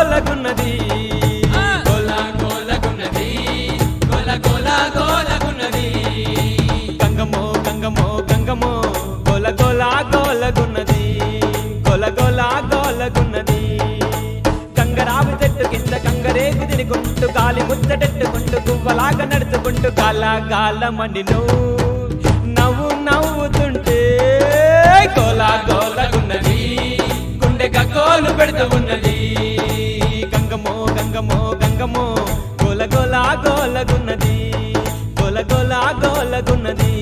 గోలగున్నది గోల గోలగున్నది గోల గోల గోలగున్నది గంగమో గంగమో గంగమో గోల గోల గోలగున్నది గోల గోల గోలగున్నది గంగరావి చెట్టు కింద గంగరేగు తినుకుంటూ గాలి ముచ్చటెట్టుకుంటూ గువ్వలాగా నడుచుకుంటూ గాల గాల మండిను నవ్వు నవ్వుతుంటే గోల గోలగున్నది గుండె గగ్గోలు పెడుతూ ఉన్నది గంగమో గంగమో గంగమో గోల గోల గోలగున్నది గోల గోల గోలగున్నది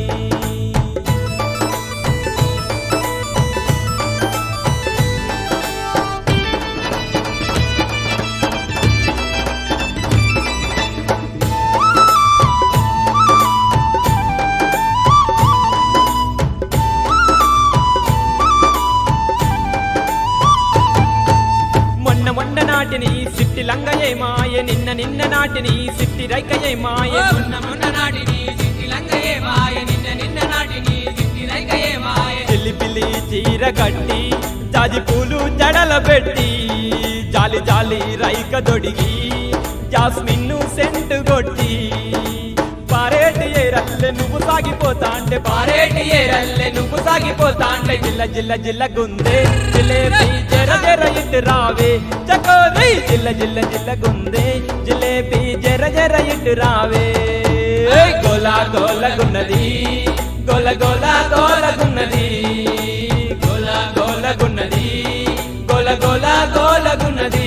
మొన్న మొన్న నాటిని సిట్టి లంగయ్య మాయ నిన్న నిన్న నాటిని సిట్టి రైకయ్య మాయ మొన్న మొన్న నాటిని సిట్టి లంగయే మాయ నిన్న నిన్న నాటిని సిట్టి రైకయే మాయ పిల్లి పిల్లి చీర కట్టి జాజి పూలు జడల పెట్టి జాలి జాలి రైక దొడిగి జాస్మిన్ను సెంటు కొట్టి పారేటి ఏరల్లె నువ్వు సాగిపోతా అంటే పారేటి ఏరల్లె నువ్వు సాగిపోతా అంటే జిల్ల జిల్ల జిల్ల గుందే జిలేబీ జర జర ఇటు రావే చకోరి జిల్ల జిల్ల జిల్ల గుందే జిలేబీ జర జర ఇటు రావే గోల గోల గున్నది గోల గోల గోల గున్నది గోల గోల గున్నది గోల గోల గోల గున్నది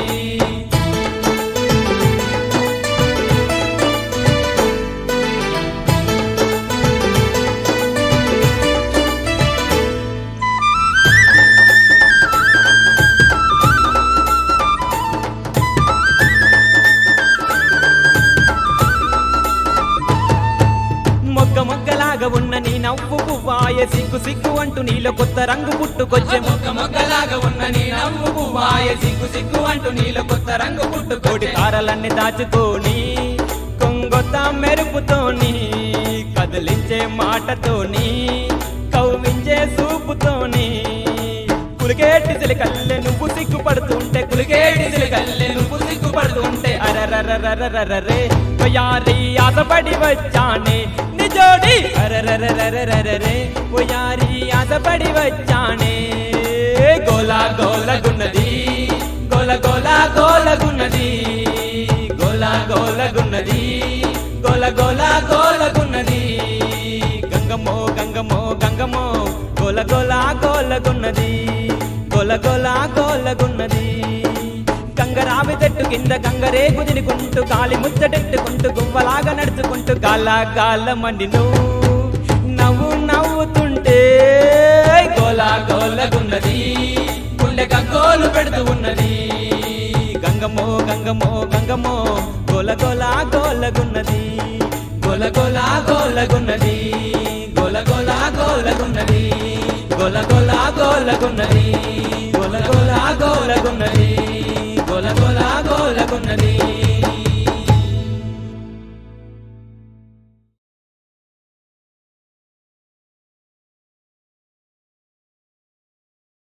మొగ్గ మొగ్గలాగా ఉన్న నీ నవ్వు పువ్వాయ సిగ్గు సిగ్గు అంటూ నీలో కొత్త రంగు పుట్టుకొచ్చే మొగ్గ మొగ్గలాగా ఉన్న నీ నవ్వు పువ్వాయ సిగ్గు సిగ్గు అంటూ నీలో కొత్త రంగు కోటి పుట్టుకోటి తారలన్నీ దాచుకొని కొంగొత్త మెరుపుతోని కదిలించే మాటతోని కవ్వించే సూపుతోని కులికేటి సిలికల్లె నువ్వు సిగ్గుపడుతుంటే కులికేటి సిలికల్లె నువ్వు సిగ్గుపడుతుంటే అరరరరరరరే ఒయారి ఆశపడి వచ్చానే నిజోడి అరరరరరరరే ఒయారి ఆశపడి వచ్చానే గోలా గోలగున్నది గోల గోల గోలగున్నది గోల గోలగున్నది గోల గోల గోలగున్నది గంగమో గంగమో గంగమో గోల గోల గోలగున్నది గోల గోల గోలగున్నది గంగరావి చెట్టు కింద గంగరేగు తినుకుంటూ గాలి ముచ్చటెట్టుకుంటూ గువ్వలాగా నడుచుకుంటూ గాల గాల మండిను నవ్వు నవ్వుతుంటే గోల గోలగున్నది గుండె గగ్గోలు పెడుతూ ఉన్నది గంగమో గంగమో గంగమో గోల గోల గోలగున్నది గోల గోల గోలగున్నది గోల గోల గోలగున్నది గోల గోల గోలగున్నది గోల గోల గోలగున్నది గోల గోల గోలగున్నది